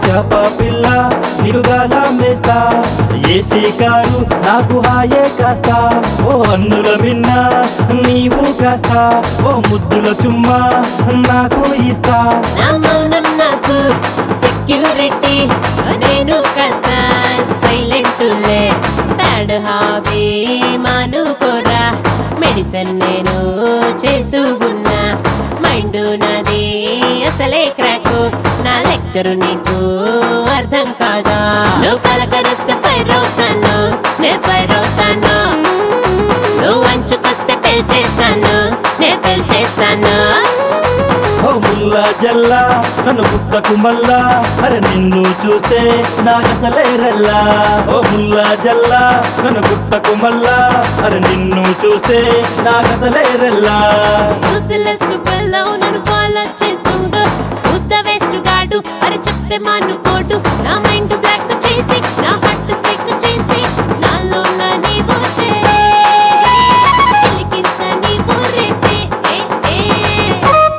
చేప పిల్ల నిలుగాల మేస్తా AC car నాకు హాయే కాస్తా ఓ అన్నుల విన్నా నీవు కాస్తా ఓ ముద్దుల చుమ్మా నాకు ఇస్తా నా మౌనం నాకు సెక్యూరిటీ నేను కాస్త సైలెంట్ లే బ్యాడ్ హాబీ మానుకోరా మెడిసిన్ నేను చేస్తూ ఉన్నా మైండ్ నాది అసలే క్రాక్ నా లెక్చరు నీకు అర్థం కాదా నువ్వు కలకరిస్తే ఫైర్ అవుతాను నే ఫైర్ అవుతాను నువ్వు అంచుకొస్తే పెళ్లి చేస్తాను నే పెళ్లి చేస్తాను ఓ ముల్లా జల్లా నన్ను గుట్టకు మల్లా అరే నిన్ను చూస్తే నాకసలే రల్లా ఓ ముల్లా జల్లా నన్ను గుట్టకు మల్లా అరే నిన్ను చూస్తే నాకసలే రల్లా యూస్లెస్ పిల్లౌ నన్ను ఫాలో చేస్తుండు శుద్ధ వేస్ట్ గాడు అరే చెప్తే మానుకోడు నా మైండ్ బ్లాక్ చేసి నా హార్ట్ స్టిక్ చేసి నాలో నా నీవు చేరే కిలికింత నీవు రేపే ఏ ఏ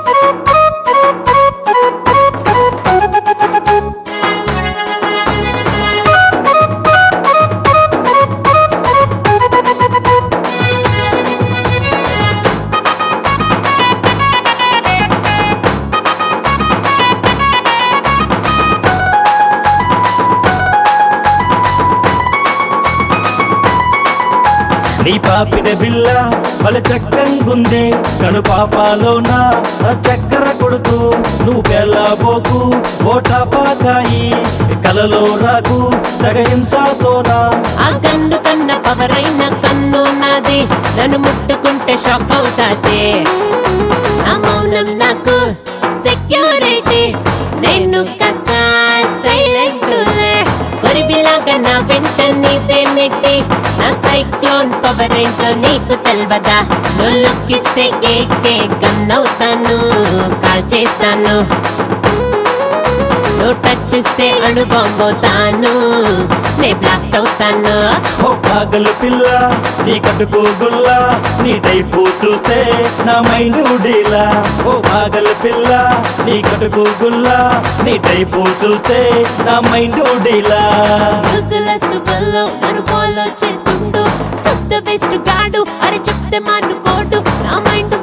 నీ పాపిన బిల్ల బల చక్కంగుందే కను పాపాలోన చక్కెర కొడుతూ నువ్వు పెళ్ళబోకు ఓటా పాకాయి కలలో రాకు తగ హింసతోనా ఆ కన్ను కన్న పవరైన కన్ను నాది నన్ను ముట్టుకుంటే షాక్ అవుతాది ఆ మౌనం నాకు సెక్యూరిటీ నేను కాస్త సైలెంట్ కొరిబిలాగా నా వెంట నీ పేమెట్టి నా సైక్లోన్ పవర్ ఏంటో నీకు తెల్వదా నువ్వు లుక్కిస్తే కేకే గన్ అవుతాను కాల్ చేస్తాను నువ్వు టచ్ ఇస్తే అణు బాంబోతాను నే బ్లాస్ట్ అవుతాను ఓ పాగలు పిల్ల నీ కటుకు గుల్ల నీ టైపు చూస్తే నా మైండ్ డీలా ఓ పాగలు పిల్ల నీ కటుకు గుల్ల నీ టైపు చూస్తే నా మైండ్ డీలా యూస్లెస్ ఫెల్లో నన్ను ఫాలో చేస్తుండు సొంత వేస్ట్ గాడు అరే చెప్తే మానుకోడు నా మైండ్